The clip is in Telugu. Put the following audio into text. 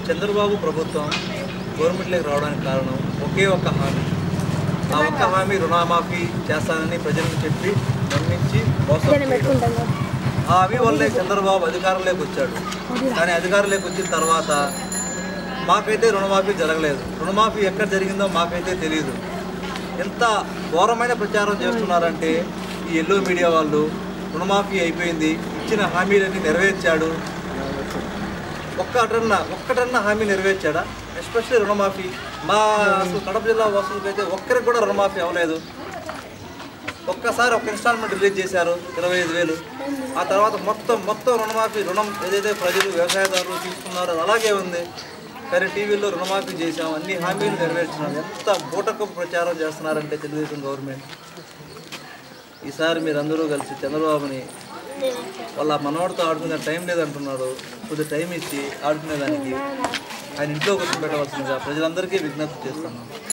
చంద్రబాబు ప్రభుత్వం గవర్నమెంట్లోకి రావడానికి కారణం ఒకే ఒక్క హామీ ఆ ఒక్క హామీ రుణమాఫీ చేస్తానని ప్రజలకు చెప్పి నమ్మించి మోసం చేయడం. ఆ హామీ వల్లే చంద్రబాబు అధికారంలోకి వచ్చాడు కానీ అధికారంలోకి వచ్చిన తర్వాత మాకైతే రుణమాఫీ జరగలేదు రుణమాఫీ ఎక్కడ జరిగిందో మాకైతే తెలియదు ఎంత ఘోరమైన ప్రచారం చేస్తున్నారంటే ఈ ఎల్లో మీడియా వాళ్ళు రుణమాఫీ అయిపోయింది ఇచ్చిన హామీలన్నీ నెరవేర్చాడు ఒక్కటన్నా ఒక్కటన్నా హామీ నెరవేర్చాడా ఎస్పెషల్లీ రుణమాఫీ మా అసలు కడప జిల్లా వాసులకైతే ఒక్కరికి కూడా రుణమాఫీ అవ్వలేదు ఒక్కసారి ఒక ఇన్స్టాల్మెంట్ రిలీజ్ చేశారు ఇరవై ఐదు వేలు ఆ తర్వాత మొత్తం మొత్తం రుణమాఫీ రుణం ఏదైతే ప్రజలు వ్యవసాయదారులు తీసుకున్నారో అది అలాగే ఉంది కానీ టీవీలో రుణమాఫీ చేశాం అన్ని హామీలు నెరవేర్చినాం ఎంత బూటకపు ప్రచారం చేస్తున్నారంటే తెలుగుదేశం గవర్నమెంట్ ఈసారి మీరందరూ కలిసి చంద్రబాబుని వాళ్ళ మనవాడితో ఆడుకునే టైం లేదంటున్నాడు కొద్ది టైం ఇచ్చి ఆడుకునేదానికి ఆయన ఇంట్లో కూర్చోబెట్టవలసిందిగా ప్రజలందరికీ విజ్ఞప్తి చేస్తున్నాను